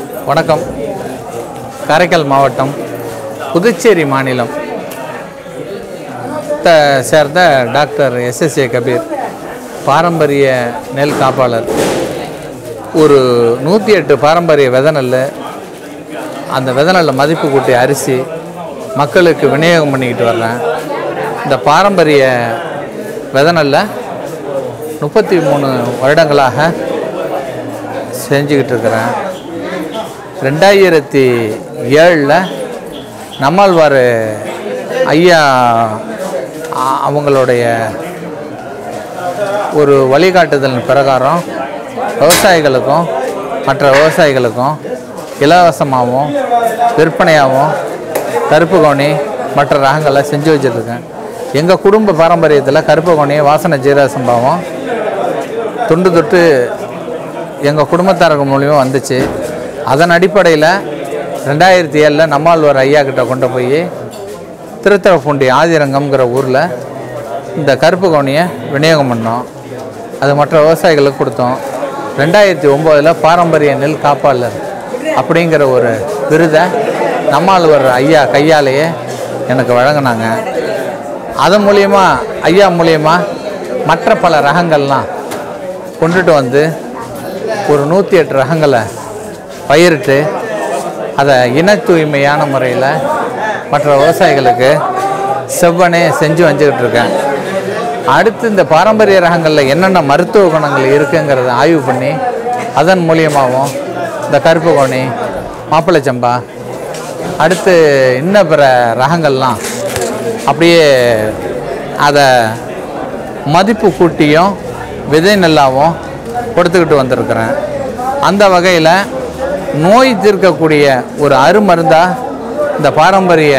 வணக்கம் காரைக்கால் மாவட்டம் புதுச்சேரி மாநிலம் த சேர்ந்த டாக்டர் எஸ்எஸ்ஏ கபீர் பாரம்பரிய நெல் காப்பாளர் ஒரு நூற்றி எட்டு பாரம்பரிய வித நெல் அந்த வித நெல்லை மதிப்பு கூட்டி அரிசி மக்களுக்கு விநியோகம் பண்ணிக்கிட்டு வர்றேன் இந்த பாரம்பரிய வித நெல்லை முப்பத்தி மூணு வருடங்களாக செஞ்சுக்கிட்டு இருக்கிறேன் ரெண்டாயிரத்தி ஏழில் நம்மாழ்வார் ஐயா அ- அவங்களுடைய ஒரு வழிகாட்டுதல் பிரகாரம் விவசாயிகளுக்கும் மற்ற விவசாயிகளுக்கும் இலவசமாகவும் விற்பனையாகவும் கருப்பு கோணி மற்ற ரகங்களை செஞ்சு வச்சுருக்கேன் எங்கள் குடும்ப பாரம்பரியத்தில் கருப்பு கோணி வாசனை ஜீரசம்பாவும் தொண்டு தொட்டு எங்கள் குடும்பத்தார்கள் மூலியமாக வந்துச்சு அதன் அடிப்படையில் ரெண்டாயிரத்தி ஏழில் நம்மாழ்வார் ஐயா கிட்ட கொண்டு போய் திருத்தரப்பூண்டி ஆதிரங்கம்ங்கிற ஊரில் இந்த கருப்பு கவுனியை விநியோகம் பண்ணோம் அது மற்ற விவசாயிகளுக்கு கொடுத்தோம் ரெண்டாயிரத்தி ஒம்போதில் பாரம்பரிய நெல் காப்பாளர் அப்படிங்கிற ஒரு விருதை நம்மாழ்வார் ஐயா கையாலேயே எனக்கு வழங்கினாங்க அதன் மூலியமா ஐயா மூலியமா மற்ற பல ரகங்கள்லாம் கொண்டுட்டு வந்து ஒரு நூற்றி எட்டு ரகங்களை பயிரிட்டு அதை இன தூய்மையான முறையில் மற்ற விவசாயிகளுக்கு செவ்வனே செஞ்சு வச்சுக்கிட்டு இருக்கேன் அடுத்து இந்த பாரம்பரிய ரகங்களில் என்னென்ன மருத்துவ குணங்கள் இருக்குங்கிறத ஆய்வு பண்ணி அதன் மூலியமாகவும் இந்த கருப்பு கோணி மாப்பிள்ளை சம்பா அடுத்து இன்ன பிற ரகங்கள்லாம் அப்படியே அதை மதிப்பு கூட்டியும் விதை நெல்லாவும் கொடுத்துக்கிட்டு வந்திருக்கிறேன் அந்த வகையில் நோய் தீர்க்கக்கூடிய ஒரு அருமருந்தாக இந்த பாரம்பரிய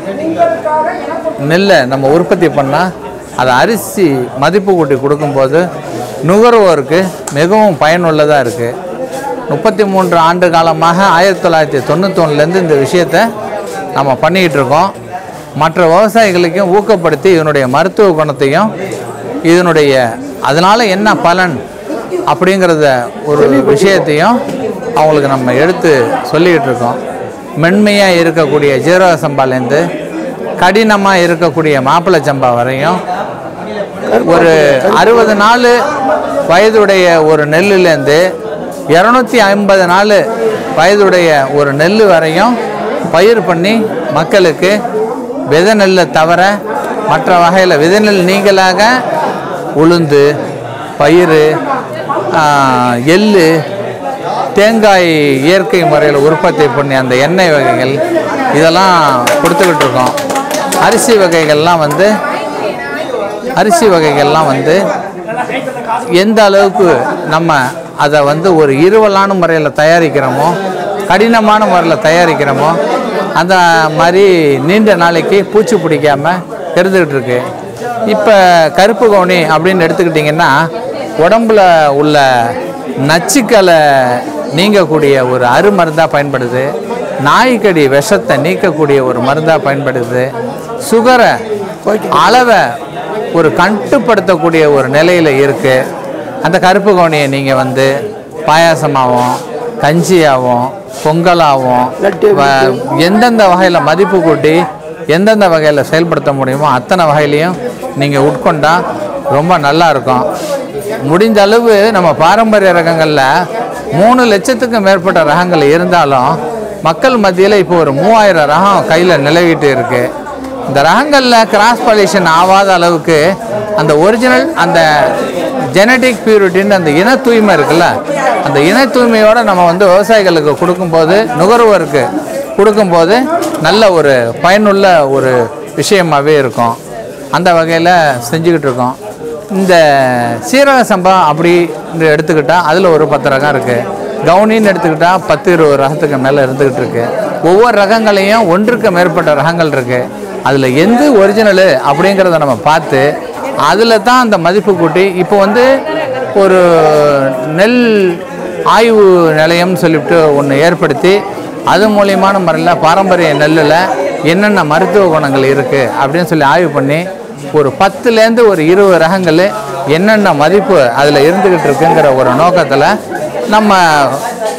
நெல்லை நம்ம உற்பத்தி பண்ணால் அதை அரிசி மதிப்பு கூட்டி கொடுக்கும்போது நுகர்வோருக்கு மிகவும் பயனுள்ளதாக இருக்குது முப்பத்தி மூன்று ஆண்டு காலமாக ஆயிரத்தி தொள்ளாயிரத்தி தொண்ணூத்தொன்னுலேருந்து இந்த விஷயத்தை நம்ம பண்ணிக்கிட்டு இருக்கோம் மற்ற விவசாயிகளுக்கும் ஊக்கப்படுத்தி இதனுடைய மருத்துவ குணத்தையும் இதனுடைய அதனால் என்ன பலன் அப்படிங்கிறத ஒரு விஷயத்தையும் அவங்களுக்கு நம்ம எடுத்து சொல்லிக்கிட்டு இருக்கோம் மென்மையாக இருக்கக்கூடிய ஜீரக சம்பாலேருந்து கடினமாக இருக்கக்கூடிய மாப்பிள்ளை சம்பா வரையும் ஒரு அறுபது நாள் வயதுடைய ஒரு நெல்லுலேருந்து இரநூத்தி ஐம்பது நாள் வயதுடைய ஒரு நெல் வரையும் பயிர் பண்ணி மக்களுக்கு விதை நெல்லை தவிர மற்ற வகையில் விதை நெல் நீங்களாக உளுந்து பயிர் எள்ளு தேங்காய் இயற்கை முறையில் உற்பத்தி பண்ணி அந்த எண்ணெய் வகைகள் இதெல்லாம் கொடுத்துக்கிட்டு இருக்கோம் அரிசி வகைகள்லாம் வந்து அரிசி வகைகள்லாம் வந்து எந்த அளவுக்கு நம்ம அதை வந்து ஒரு இருவலான முறையில் தயாரிக்கிறோமோ கடினமான முறையில் தயாரிக்கிறோமோ அந்த மாதிரி நீண்ட நாளைக்கு பூச்சி பிடிக்காம இருந்துக்கிட்டு இருக்கு இப்போ கருப்பு கவுனி அப்படின்னு எடுத்துக்கிட்டிங்கன்னா உடம்புல உள்ள நச்சுக்களை நீங்கக்கூடிய ஒரு அருமருந்தாக பயன்படுது நாய்க்கடி விஷத்தை நீக்கக்கூடிய ஒரு மருந்தாக பயன்படுது சுகரை அளவை ஒரு கட்டுப்படுத்தக்கூடிய ஒரு நிலையில் இருக்குது அந்த கருப்பு கவுனியை நீங்கள் வந்து பாயாசமாகவும் கஞ்சியாகவும் பொங்கலாகவும் வ- எந்தெந்த வகையில் மதிப்பு கூட்டி எந்தெந்த வகையில் செயல்படுத்த முடியுமோ அத்தனை வகையிலையும் நீங்கள் உட்கொண்டா ரொம்ப நல்லா இருக்கும் முடிஞ்ச அளவு நம்ம பாரம்பரிய ரகங்களில் மூணு லட்சத்துக்கும் மேற்பட்ட ரகங்கள் இருந்தாலும் மக்கள் மத்தியில் இப்போ ஒரு மூவாயிரம் ரகம் கையில் நிலவிட்டு இருக்குது இந்த ரகங்களில் கிராஸ் பாலிஷன் ஆகாத அளவுக்கு அந்த ஒரிஜினல் அந்த ஜெனட்டிக் பியூரிட்டின்னு அந்த இன தூய்மை இருக்குல்ல அந்த இன தூய்மையோடு நம்ம வந்து விவசாயிகளுக்கு கொடுக்கும்போது நுகர்வோருக்கு கொடுக்கும்போது நல்ல ஒரு பயனுள்ள ஒரு விஷயமாகவே இருக்கும் அந்த வகையில் செஞ்சுக்கிட்டு இருக்கோம் இந்த சீரக சம்பா அப்படி எடுத்துக்கிட்டால் அதில் ஒரு பத்து ரகம் இருக்குது கவுனின்னு எடுத்துக்கிட்டால் பத்து இருபது ரகத்துக்கு மேலே இருந்துக்கிட்டு இருக்கு ஒவ்வொரு ரகங்களையும் ஒன்றுக்கு மேற்பட்ட ரகங்கள் இருக்குது அதில் எந்த ஒரிஜினலு அப்படிங்கிறத நம்ம பார்த்து அதில் தான் அந்த மதிப்பு கூட்டி இப்போ வந்து ஒரு நெல் ஆய்வு நிலையம்னு சொல்லிவிட்டு ஒன்று ஏற்படுத்தி அது மூலியமான முறையில் பாரம்பரிய நெல்லில் என்னென்ன மருத்துவ குணங்கள் இருக்குது அப்படின்னு சொல்லி ஆய்வு பண்ணி ஒரு பத்துலேருந்து ஒரு இருபது ரகங்கள் என்னென்ன மதிப்பு அதில் இருந்துக்கிட்டு இருக்குங்கிற ஒரு நோக்கத்தில் நம்ம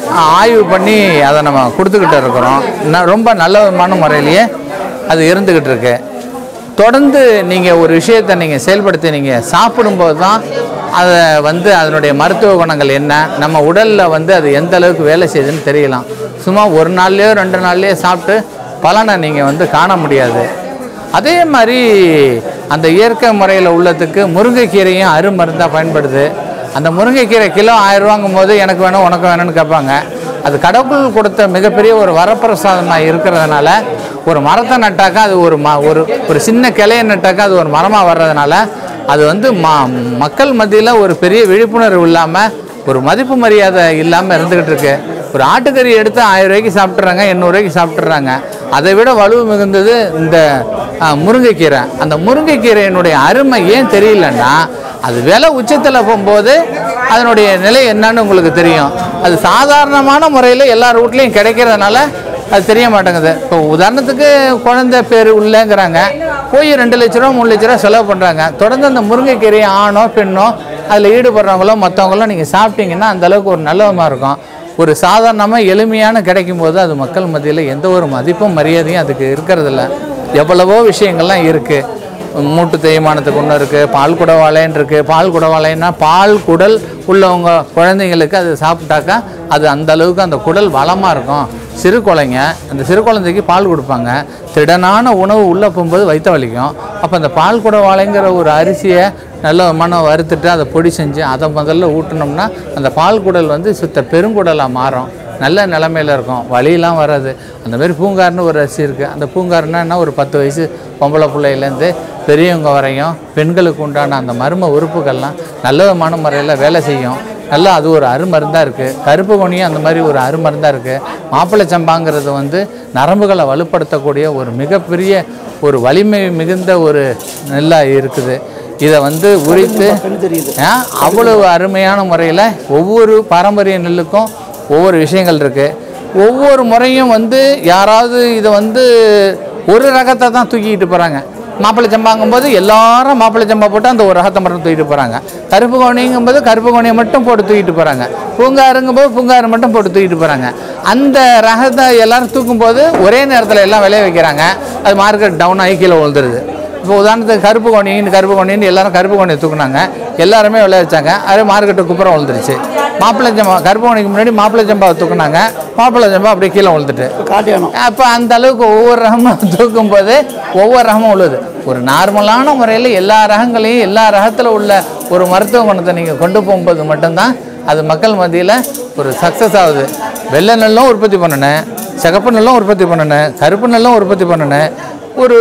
ஆய்வு பண்ணி அதை நம்ம கொடுத்துக்கிட்டு இருக்கிறோம் ந- ரொம்ப நல்ல விதமான முறையிலேயே அது இருந்துக்கிட்டு இருக்கு தொடர்ந்து நீங்கள் ஒரு விஷயத்தை நீங்கள் செயல்படுத்தி நீங்கள் சாப்பிடும்போது தான் அதை வந்து அதனுடைய மருத்துவ குணங்கள் என்ன நம்ம உடலில் வந்து அது எந்த அளவுக்கு வேலை செய்யுதுன்னு தெரியலாம் சும்மா ஒரு நாள்லேயோ ரெண்டு நாள்லேயோ சாப்பிட்டு பலனை நீங்கள் வந்து காண முடியாது அதே மாதிரி அந்த இயற்கை முறையில் உள்ளதுக்கு முருங்கைக்கீரையும் அருமருந்தாக பயன்படுது அந்த முருங்கைக்கீரை கிலோ ஆயிரம் ரூபாங்கும் போது எனக்கு வேணும் உனக்கு வேணும்னு கேட்பாங்க அது கடவுள் கொடுத்த மிகப்பெரிய ஒரு வரப்பிரசாதமாக இருக்கிறதுனால ஒரு மரத்தை நட்டாக்கா அது ஒரு ம ஒரு ஒரு சின்ன கிளையை நட்டாக்கா அது ஒரு மரமாக வர்றதுனால அது வந்து ம மக்கள் மத்தியில் ஒரு பெரிய விழிப்புணர்வு இல்லாமல் ஒரு மதிப்பு மரியாதை இல்லாமல் இருந்துக்கிட்டு இருக்கு ஒரு ஆட்டுக்கறி எடுத்து ஆயிரம் ரூபாய்க்கு சாப்பிட்றாங்க எண்ணூறுரூவாய்க்கு சாப்பிட்றாங்க அதை விட வலு மிகுந்தது இந்த ஆ, முருங்கைக்கீரை அந்த முருங்கைக்கீரையினுடைய அருமை ஏன் தெரியலன்னா அது விலை உச்சத்தில் போகும்போது அதனுடைய நிலை என்னன்னு உங்களுக்கு தெரியும் அது சாதாரணமான முறையில் எல்லார் வீட்லேயும் கிடைக்கிறதுனால அது தெரிய மாட்டேங்குது இப்போ உதாரணத்துக்கு குழந்தை பேர் உள்ளேங்கிறாங்க போய் ரெண்டு லட்ச ரூபா மூணு லட்ச ரூபா செலவு பண்ணுறாங்க தொடர்ந்து அந்த முருங்கைக்கீரையை ஆணோ பெண்ணோ அதில் ஈடுபடுறவங்களோ மற்றவங்களோ நீங்கள் சாப்பிட்டீங்கன்னா அந்த அளவுக்கு ஒரு நல்லவமாக இருக்கும் ஒரு சாதாரணமாக எளிமையான கிடைக்கும் போது அது மக்கள் மத்தியில் எந்த ஒரு மதிப்பும் மரியாதையும் அதுக்கு இருக்கிறதில்ல எவ்வளவோ விஷயங்கள்லாம் இருக்குது மூட்டு தேய்மானத்துக்கு ஒன்று இருக்குது பால் குடவாளைன்னு இருக்குது பால் குடவாளைன்னா பால் குடல் உள்ளவங்க குழந்தைங்களுக்கு அது சாப்பிட்டாக்கா அது அந்த அளவுக்கு அந்த குடல் வளமாக இருக்கும் சிறு குழந்தைங்க அந்த சிறு குழந்தைக்கு பால் கொடுப்பாங்க திடனான உணவு உள்ளே போகும்போது வயிற்ற வலிக்கும் அப்போ அந்த பால் குடவாளைங்கிற ஒரு அரிசியை நல்ல மனம் வறுத்துட்டு அதை பொடி செஞ்சு அதை முதல்ல ஊட்டினோம்னா அந்த பால் குடல் வந்து சுத்த பெருங்குடலாக மாறும் நல்ல நிலமையில இருக்கும் வலியெல்லாம் வராது அந்த மாதிரி பூங்கார்னு ஒரு அரிசி இருக்குது அந்த பூங்கார்னா என்ன ஒரு பத்து வயசு பொம்பளை பிள்ளையிலேருந்து பெரியவங்க வரையும் பெண்களுக்கு உண்டான அந்த மர்ம உறுப்புகள்லாம் நல்ல விதமான முறையில் வேலை செய்யும் நல்லா அது ஒரு அருமருந்தாக இருக்குது கருப்பு கொனியும் அந்த மாதிரி ஒரு அருமருந்தாக இருக்குது மாப்பிள்ளை சம்பாங்கிறது வந்து நரம்புகளை வலுப்படுத்தக்கூடிய ஒரு மிகப்பெரிய ஒரு வலிமை மிகுந்த ஒரு நெல்லாக இருக்குது இதை வந்து உரித்து ஆ, அவ்வளவு அருமையான முறையில் ஒவ்வொரு பாரம்பரிய நெல்லுக்கும் ஒவ்வொரு விஷயங்கள் இருக்குது ஒவ்வொரு முறையும் வந்து யாராவது இதை வந்து ஒரு ரகத்தை தான் தூக்கிட்டு போகிறாங்க மாப்பிள்ளை சம்பாங்கும் போது எல்லாரும் மாப்பிள்ளை சம்பா போட்டு அந்த ஒரு ரகத்தை மட்டும் தூக்கிட்டு போகிறாங்க கருப்பு கோணிங்கும் போது கருப்பு கோணியை மட்டும் போட்டு தூக்கிட்டு போகிறாங்க பூங்காருங்கும் போது பூங்காரு மட்டும் போட்டு தூக்கிட்டு போகிறாங்க அந்த ரகத்தை எல்லாரும் தூக்கும்போது ஒரே நேரத்தில் எல்லாம் விளைய வைக்கிறாங்க அது மார்க்கெட் டவுன் ஆகி கீழே விழுந்துருது இப்போ உதாரணத்துக்கு கருப்பு கோணின்னு கருப்பு கோணின்னு எல்லாரும் கருப்பு கோணியை தூக்குனாங்க எல்லாருமே விளைய வச்சாங்க அது மார்க்கெட்டு குப்புறம் விழுந்துருச்சு மாப்பிள்ளை சம்பா கருப்பு கோணிக்கு முன்னாடி மாப்பிள்ளை சம்பாவை தூக்குனாங்க மாப்பிள்ளை சம்பா அப்படியே கீழே விழுந்துட்டு காட்டியானம் அப்போ அந்த அளவுக்கு ஒவ்வொரு ரகமும் தூக்கும் போது ஒவ்வொரு ரகமும் உள்ளது ஒரு நார்மலான முறையில் எல்லா ரகங்களையும் எல்லா ரகத்தில் உள்ள ஒரு மருத்துவ குணத்தை நீங்கள் கொண்டு போகும்போது மட்டும்தான் அது மக்கள் மத்தியில் ஒரு சக்ஸஸ் ஆகுது வெள்ளை நெல்லும் உற்பத்தி பண்ணணும் சிகப்பு நெல்லும் உற்பத்தி பண்ணணும் கருப்பு நெல்லும் உற்பத்தி பண்ணணும் ஒரு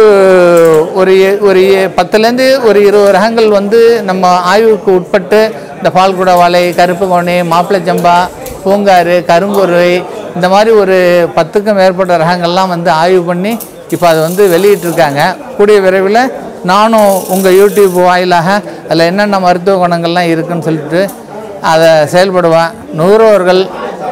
ஒரு எ- ஒரு எ- பத்துலேருந்து ஒரு இருபது ரகங்கள் வந்து நம்ம ஆய்வுக்கு உட்பட்டு இந்த பால்குட வாழை கருப்பு கோணி மாப்பிள்ளை சம்பா பூங்காறு கருங்குருவை இந்த மாதிரி ஒரு பத்துக்கும் மேற்பட்ட ரகங்கள்லாம் வந்து ஆய்வு பண்ணி இப்போ அது வந்து வெளியிட்டிருக்காங்க கூடிய விரைவில் நானும் உங்கள் யூடியூப் வாயிலாக அதில் என்னென்ன மருத்துவ குணங்கள்லாம் இருக்குன்னு சொல்லிட்டு அதை செயல்படுவேன் நுகர்வோர்கள்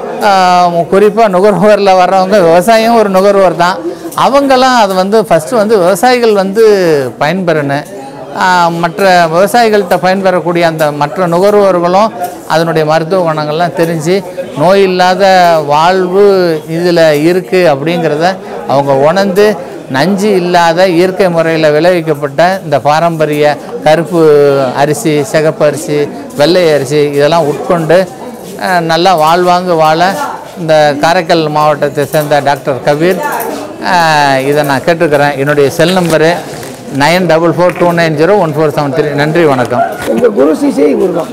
குறிப்பாக நுகர்வோரில் வர்றவங்க விவசாயம் ஒரு நுகர்வோர் தான் அவங்கெல்லாம் அது வந்து ஃபஸ்ட்டு வந்து விவசாயிகள் வந்து பயன்பெறணும் ஆஹ் மற்ற விவசாயிகள்கிட்ட பயன்பெறக்கூடிய அந்த மற்ற நுகர்வோர்களும் அதனுடைய மருத்துவ குணங்கள்லாம் தெரிஞ்சு நோய் இல்லாத வாழ்வு இதில் இருக்குது அப்படிங்கிறத அவங்க உணர்ந்து நஞ்சு இல்லாத இயற்கை முறையில் விளைவிக்கப்பட்ட இந்த பாரம்பரிய கருப்பு அரிசி சிகப்பு அரிசி வெள்ளை அரிசி இதெல்லாம் உட்கொண்டு ஆஹ் நல்லா வாழ்வாங்கு வாழ இந்த காரைக்கால் மாவட்டத்தை சேர்ந்த டாக்டர் கபீர் ஆஹ் இதை நான் கேட்டுக்கிறேன் என்னுடைய cell number nine double four two nine zero one four seven three நன்றி வணக்கம் எங்க குரு சிசை இவர் தான்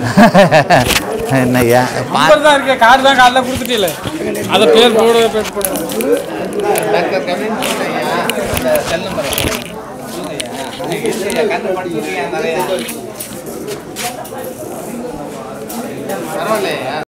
என்னய்யா பா- நம்பர் தான் இருக்கு கார்டு தான் காலைல கொடுத்துட்டீல அதை பேர் போடு பேர் போடு டாக்டர் கவின் சொன்னையா இந்த செல் நம்பர் சொல்லுங்கய்யா கண்ணு படிச்சிருக்கீங்க நிறையா பரவாயில்லையா